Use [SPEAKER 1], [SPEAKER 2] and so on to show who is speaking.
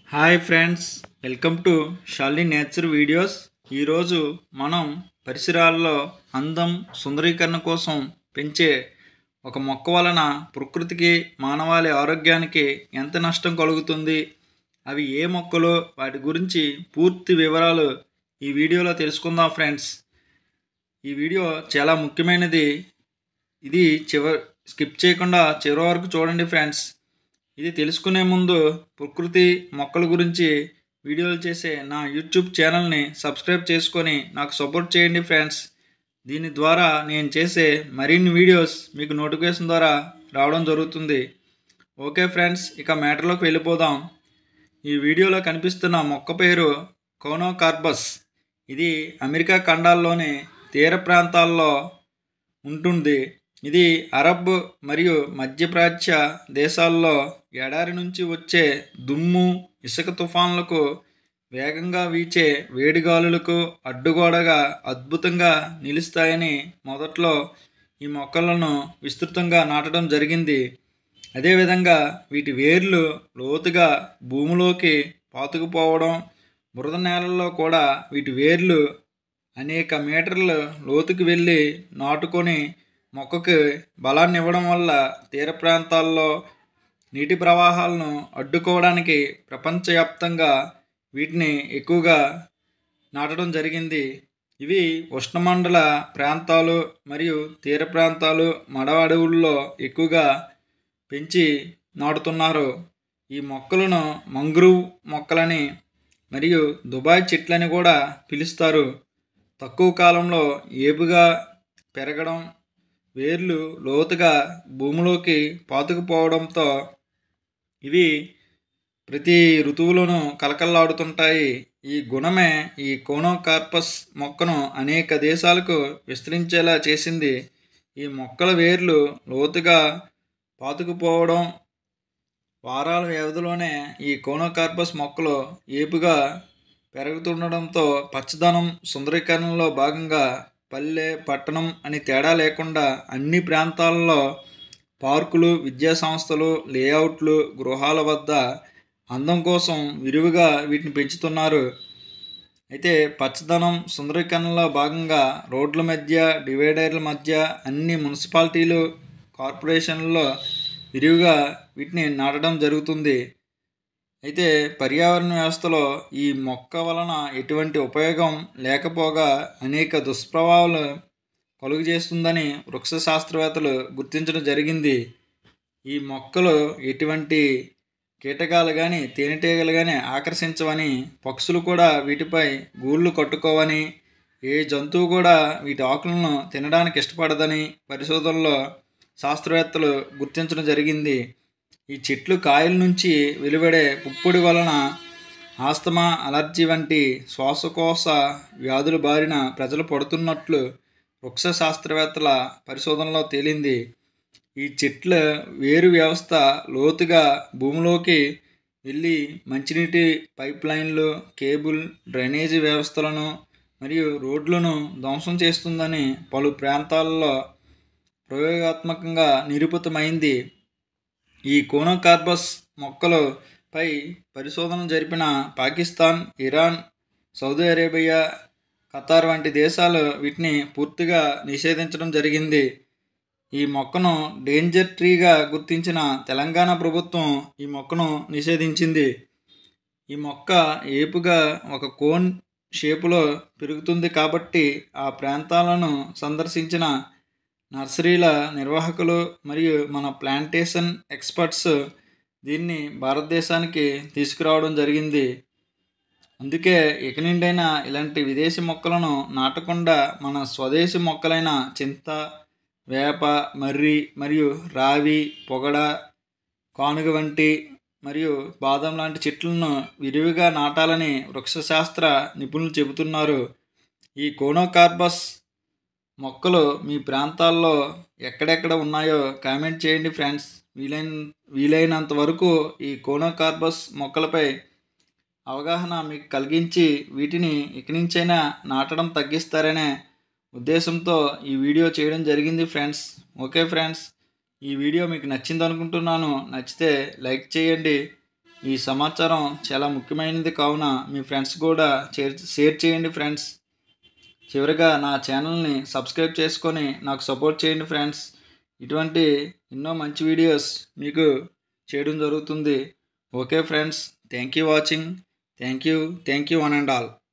[SPEAKER 1] hi friends welcome to Shali nature videos ఈరోజు మనం పరిసరాల్లో అందం సుందరీకరణ కోసం పెంచే ఒక మొక్క వలన ప్రకృతికి మానవాళి ఆరోగ్యానికి ఎంత నష్టం కలుగుతుంది అవి ఏ మొక్కలు వాటి గురించి పూర్తి వివరాలు ఈ వీడియోలో తెలుసుకుందాం ఫ్రెండ్స్ ఈ వీడియో చాలా ముఖ్యమైనది ఇది చివరి స్కిప్ చేయకుండా చివరి వరకు చూడండి ఫ్రెండ్స్ ఇది తెలుసుకునే ముందు ప్రకృతి మొక్కల గురించి వీడియోలు చేసే నా యూట్యూబ్ ఛానల్ని సబ్స్క్రైబ్ చేసుకొని నాకు సపోర్ట్ చేయండి ఫ్రెండ్స్ దీని ద్వారా నేను చేసే మరిన్ని వీడియోస్ మీకు నోటిఫికేషన్ ద్వారా రావడం జరుగుతుంది ఓకే ఫ్రెండ్స్ ఇక మ్యాటర్లోకి వెళ్ళిపోదాం ఈ వీడియోలో కనిపిస్తున్న మొక్క పేరు కోనోకార్బస్ ఇది అమెరికా ఖండాల్లోని తీర ప్రాంతాల్లో ఉంటుంది ఇది అరబ్ మరియు మధ్యప్రాచ్య దేశాల్లో ఎడారి నుంచి వచ్చే దుమ్ము ఇసుక తుఫాన్లకు వేగంగా వీచే వేడిగాలులకు అడ్డుగోడగా అద్భుతంగా నిలుస్తాయని మొదట్లో ఈ మొక్కలను విస్తృతంగా నాటడం జరిగింది అదేవిధంగా వీటి వేర్లు లోతుగా భూమిలోకి పాతుకుపోవడం బురద నేలల్లో కూడా వీటి వేర్లు అనేక మీటర్లు లోతుకు వెళ్ళి నాటుకొని మొక్కకు బలాన్ని ఇవ్వడం వల్ల తీర ప్రాంతాల్లో నీటి ప్రవాహాలను అడ్డుకోవడానికి ప్రపంచవ్యాప్తంగా వీటిని ఎక్కువగా నాటడం జరిగింది ఇవి ఉష్ణమండల ప్రాంతాలు మరియు తీర ప్రాంతాలు మడవ అడవుల్లో ఎక్కువగా పెంచి నాటుతున్నారు ఈ మొక్కలను మంగ్రూవ్ మొక్కలని మరియు దుబాయ్ చెట్లని కూడా పిలుస్తారు తక్కువ కాలంలో ఏపుగా పెరగడం వేర్లు లోతుగా భూమిలోకి పాతుకుపోవడంతో ఇవి ప్రతి ఋతువులోనూ కలకల్లాడుతుంటాయి ఈ గుణమే ఈ కోనోకార్పస్ మొక్కను అనేక దేశాలకు విస్తరించేలా చేసింది ఈ మొక్కల వేర్లు లోతుగా పాతుకుపోవడం వారాల వ్యవధిలోనే ఈ కోనోకార్పస్ మొక్కలు ఏపుగా పెరుగుతుండడంతో పచ్చదనం సుందరీకరణలో భాగంగా పల్లె పట్టణం అని తేడా లేకుండా అన్ని ప్రాంతాల్లో పార్కులు విద్యా సంస్థలు లేఅవుట్లు గృహాల వద్ద అందం కోసం విరివిగా వీటిని పెంచుతున్నారు అయితే పచ్చదనం సుందరీకరణలో భాగంగా రోడ్ల మధ్య డివైడర్ల మధ్య అన్ని మున్సిపాలిటీలు కార్పొరేషన్లలో విరివిగా వీటిని నాటడం జరుగుతుంది అయితే పర్యావరణ వ్యవస్థలో ఈ మొక్క వలన ఎటువంటి ఉపయోగం లేకపోగా అనేక దుష్ప్రభావాలు కలుగు చేస్తుందని వృక్ష శాస్త్రవేత్తలు గుర్తించడం జరిగింది ఈ మొక్కలు ఎటువంటి కీటకాలు కానీ తేనెటీగలు కానీ ఆకర్షించవని పక్షులు కూడా వీటిపై గూళ్ళు కట్టుకోవని ఏ జంతువు కూడా వీటి ఆకులను తినడానికి ఇష్టపడదని పరిశోధనలో శాస్త్రవేత్తలు గుర్తించడం జరిగింది ఈ చెట్లు కాయల నుంచి వెలువడే పుప్పొడి వలన ఆస్తమా అలర్జీ వంటి శ్వాసకోశ వ్యాధుల బారిన ప్రజలు పడుతున్నట్లు వృక్ష శాస్త్రవేత్తల పరిశోధనలో తేలింది ఈ చెట్ల వేరు వ్యవస్థ లోతుగా భూమిలోకి వెళ్ళి మంచినీటి పైప్ లైన్లు కేబుల్ డ్రైనేజీ వ్యవస్థలను మరియు రోడ్లను ధ్వంసం చేస్తుందని పలు ప్రాంతాల్లో ప్రయోగాత్మకంగా నిరూపితమైంది ఈ కోనోకార్బస్ మొక్కలపై పరిశోధన జరిపిన Pakistan Iran Saudi Arabia Qatar వంటి దేశాలు వీటిని పూర్తిగా నిషేధించడం జరిగింది ఈ మొక్కను డేంజర్ ట్రీగా గుర్తించిన తెలంగాణ ప్రభుత్వం ఈ మొక్కను నిషేధించింది ఈ మొక్క ఏపుగా ఒక కోన్ షేపులో పెరుగుతుంది కాబట్టి ఆ ప్రాంతాలను సందర్శించిన నర్సరీల నిర్వాహకులు మరియు మన ప్లాంటేషన్ ఎక్స్పర్ట్స్ దీన్ని భారతదేశానికి తీసుకురావడం జరిగింది అందుకే ఇక నుండైనా ఇలాంటి విదేశీ మొక్కలను నాటకుండా మన స్వదేశీ మొక్కలైన చింత వేప మర్రి మరియు రావి పొగడ కానుగ వంటి మరియు బాదం లాంటి చెట్లను విరివిగా నాటాలని వృక్షశాస్త్ర నిపుణులు చెబుతున్నారు ఈ కోనోకార్బస్ మొక్కలు మీ ప్రాంతాల్లో ఎక్కడెక్కడ ఉన్నాయో కామెంట్ చేయండి ఫ్రెండ్స్ వీలైన వీలైనంత వరకు ఈ కోనోకార్బస్ మొక్కలపై అవగాహన మీకు కలిగించి వీటిని ఇక నుంచైనా నాటడం తగ్గిస్తారనే ఉద్దేశంతో ఈ వీడియో చేయడం జరిగింది ఫ్రెండ్స్ ఓకే ఫ్రెండ్స్ ఈ వీడియో మీకు నచ్చింది అనుకుంటున్నాను నచ్చితే లైక్ చేయండి ఈ సమాచారం చాలా ముఖ్యమైనది కావున మీ ఫ్రెండ్స్ కూడా షేర్ షేర్ చేయండి ఫ్రెండ్స్ చివరిగా నా ఛానల్ని సబ్స్క్రైబ్ చేసుకొని నాకు సపోర్ట్ చేయండి ఫ్రెండ్స్ ఇటువంటి ఎన్నో మంచి వీడియోస్ మీకు చేయడం జరుగుతుంది okay friends thank you watching thank you thank you one and all